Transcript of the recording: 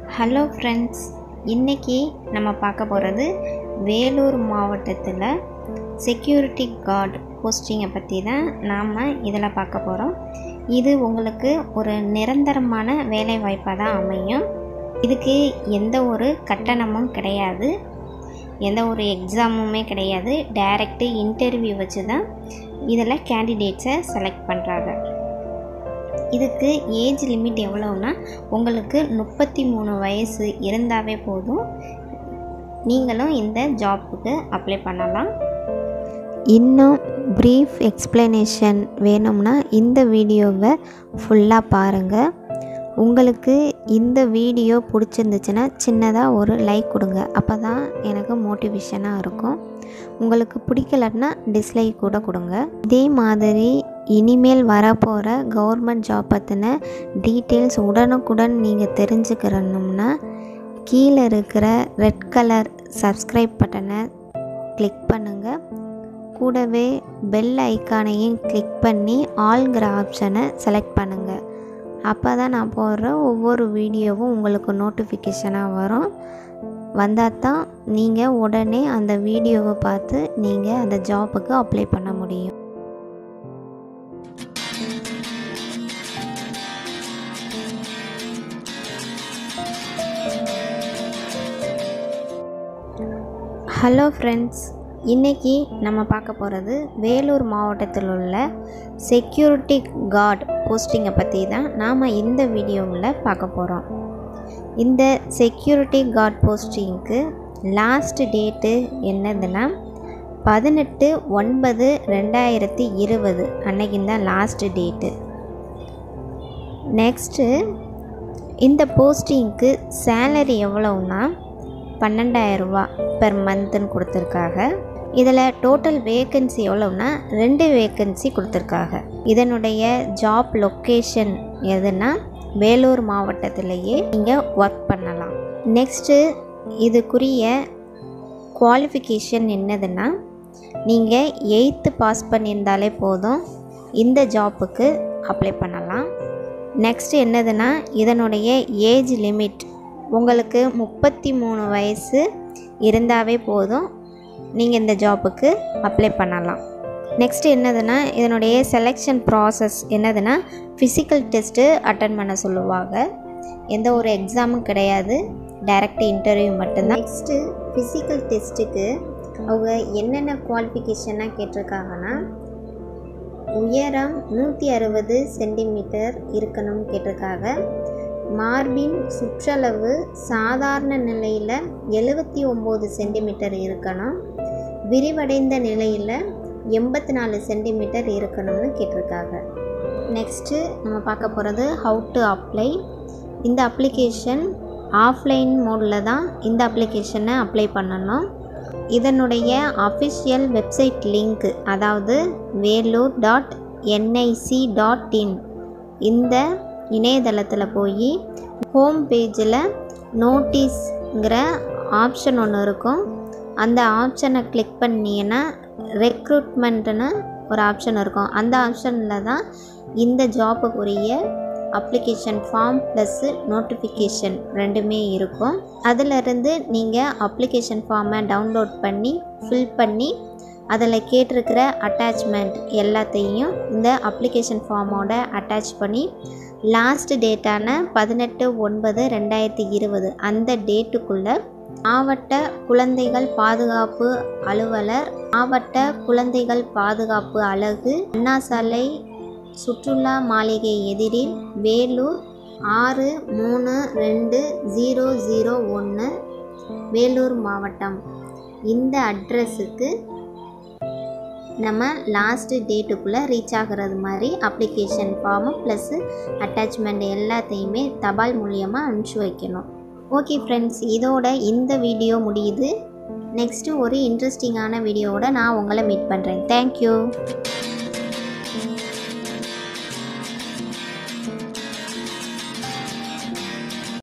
hello friends இன்றைக்கி நம்ம பார்க்க போகிறது வேலூர் மாவட்டத்தில் செக்யூரிட்டி கார்டு போஸ்டிங்கை பற்றி தான் நாம் இதில் பார்க்க போகிறோம் இது உங்களுக்கு ஒரு நிரந்தரமான வேலை வாய்ப்பாக தான் அமையும் இதுக்கு எந்த ஒரு கட்டணமும் கிடையாது எந்த ஒரு எக்ஸாமுமே கிடையாது டைரக்டு இன்டர்வியூ வச்சு தான் இதில் கேண்டிடேட்ஸை செலக்ட் பண்ணுறாங்க இதுக்கு ஏஜ் லிமிட் எவ்வளோன்னா உங்களுக்கு முப்பத்தி மூணு வயசு இருந்தாவே போதும் நீங்களும் இந்த ஜாப்புக்கு அப்ளை பண்ணலாம் இன்னும் ப்ரீஃப் எக்ஸ்ப்ளனேஷன் வேணும்னா இந்த வீடியோவை ஃபுல்லாக பாருங்கள் உங்களுக்கு இந்த வீடியோ பிடிச்சிருந்துச்சுன்னா சின்னதாக ஒரு லைக் கொடுங்க அப்போ தான் எனக்கு மோட்டிவேஷனாக இருக்கும் உங்களுக்கு பிடிக்கலன்னா டிஸ்லைக் கூட கொடுங்க இதே மாதிரி இனிமேல் வரப்போகிற கவர்மெண்ட் ஜாப் பற்றின டீட்டெயில்ஸ் உடனுக்குடன் நீங்கள் தெரிஞ்சுக்கிறணும்னா கீழே இருக்கிற ரெட் கலர் சப்ஸ்கிரைப் பட்டனை கிளிக் பண்ணுங்கள் கூடவே பெல் ஐக்கானையும் கிளிக் பண்ணி ஆல்ங்கிற ஆப்ஷனை செலக்ட் பண்ணுங்கள் அப்போ தான் நான் போடுற ஒவ்வொரு வீடியோவும் உங்களுக்கு நோட்டிஃபிகேஷனாக வரும் வந்தால் தான் நீங்கள் உடனே அந்த வீடியோவை பார்த்து நீங்கள் அந்த ஜாப்புக்கு அப்ளை பண்ண முடியும் ஹலோ ஃப்ரெண்ட்ஸ் இன்றைக்கி நம்ம பார்க்க போகிறது வேலூர் மாவட்டத்தில் உள்ள செக்யூரிட்டி கார்டு போஸ்டிங்கை பற்றி தான் நாம் இந்த வீடியோவில் பார்க்க போகிறோம் இந்த செக்யூரிட்டி கார்டு போஸ்டிங்க்கு லாஸ்ட் டேட்டு என்னதுன்னா பதினெட்டு ஒன்பது ரெண்டாயிரத்தி இருபது அன்னைக்கு தான் லாஸ்ட் டேட்டு நெக்ஸ்ட்டு இந்த போஸ்டிங்க்கு சேலரி எவ்வளோன்னா பன்னெண்டாயிரரூபா பெர் மந்த்துன்னு கொடுத்துருக்காங்க இதில் டோட்டல் வேக்கன்சி எவ்வளோன்னா ரெண்டு வேக்கன்சி கொடுத்துருக்காங்க இதனுடைய ஜாப் லொக்கேஷன் எதுனா வேலூர் மாவட்டத்திலேயே நீங்கள் ஒர்க் பண்ணலாம் நெக்ஸ்ட்டு இதுக்குரிய குவாலிஃபிகேஷன் என்னதுன்னா நீங்கள் எயித்து பாஸ் பண்ணியிருந்தாலே போதும் இந்த ஜாப்புக்கு அப்ளை பண்ணலாம் நெக்ஸ்ட் என்னதுன்னா இதனுடைய ஏஜ் லிமிட் உங்களுக்கு முப்பத்தி மூணு வயசு இருந்தாவே போதும் நீங்கள் இந்த ஜாப்புக்கு அப்ளை பண்ணலாம் நெக்ஸ்ட் என்னதுன்னா இதனுடைய செலெக்ஷன் ப்ராசஸ் என்னதுன்னா ஃபிசிக்கல் டெஸ்ட்டு அட்டன் பண்ண சொல்லுவாங்க எந்த ஒரு எக்ஸாமும் கிடையாது டைரக்ட் இன்டர்வியூ மட்டும்தான் நெக்ஸ்ட்டு ஃபிசிக்கல் டெஸ்ட்டுக்கு அவங்க என்னென்ன குவாலிஃபிகேஷனாக கேட்டிருக்காங்கன்னா உயரம் நூற்றி அறுபது சென்டிமீட்டர் இருக்கணும்னு கேட்டிருக்காங்க மார்பின் சுற்றளவு சாதாரண நிலையில் எழுபத்தி ஒம்பது சென்டிமீட்டர் இருக்கணும் விரிவடைந்த நிலையில் எண்பத்தி நாலு சென்டிமீட்டர் இருக்கணும்னு கேட்டிருக்காங்க நெக்ஸ்ட்டு நம்ம பார்க்க போகிறது ஹவு டு அப்ளை இந்த அப்ளிகேஷன் ஆஃப்லைன் மோடில் தான் இந்த அப்ளிகேஷனை அப்ளை பண்ணணும் இதனுடைய அஃபிஷியல் வெப்சைட் லிங்க் அதாவது Vellore dot NIC dot in இந்த இணையதளத்தில் போய் ஹோம் பேஜில் நோட்டீஸ்ங்கிற ஆப்ஷன் ஒன்று இருக்கும் அந்த ஆப்ஷனை கிளிக் பண்ணிங்கன்னா ரெக்ரூட்மெண்ட்டுன்னு ஒரு ஆப்ஷன் இருக்கும் அந்த ஆப்ஷனில் தான் இந்த ஜாப்புக்குரிய அப்ளிகேஷன் ஃபார்ம் ப்ளஸ்ஸு நோட்டிஃபிகேஷன் ரெண்டுமே இருக்கும் அதிலிருந்து நீங்கள் அப்ளிகேஷன் ஃபார்மை டவுன்லோட் பண்ணி ஃபில் பண்ணி அதில் கேட்டிருக்கிற அட்டாச்மெண்ட் எல்லாத்தையும் இந்த அப்ளிகேஷன் ஃபார்மோட அட்டாச் பண்ணி லாஸ்ட் டேட்டான பதினெட்டு ஒன்பது ரெண்டாயிரத்தி இருபது அந்த டேட்டுக்குள்ளே மாவட்ட குழந்தைகள் பாதுகாப்பு அலுவலர் மாவட்ட குழந்தைகள் பாதுகாப்பு அலகு அண்ணா சாலை சுற்றுலா மாளிகை எதிரில் வேலூர் ஆறு மூணு ரெண்டு ஜீரோ ஜீரோ ஒன்று வேலூர் மாவட்டம் இந்த அட்ரஸுக்கு நம்ம லாஸ்ட்டு டேட்டுக்குள்ளே ரீச் ஆகிறது மாதிரி அப்ளிகேஷன் ஃபார்மு ப்ளஸ்ஸு அட்டாச்மெண்ட் எல்லாத்தையுமே தபால் மூலியமாக அனுப்பிச்சி வைக்கணும் ஓகே ஃப்ரெண்ட்ஸ் இதோட இந்த வீடியோ முடியுது நெக்ஸ்ட்டு ஒரு இன்ட்ரெஸ்டிங்கான வீடியோவோட நான் உங்களை மீட் பண்ணுறேன் தேங்க்யூ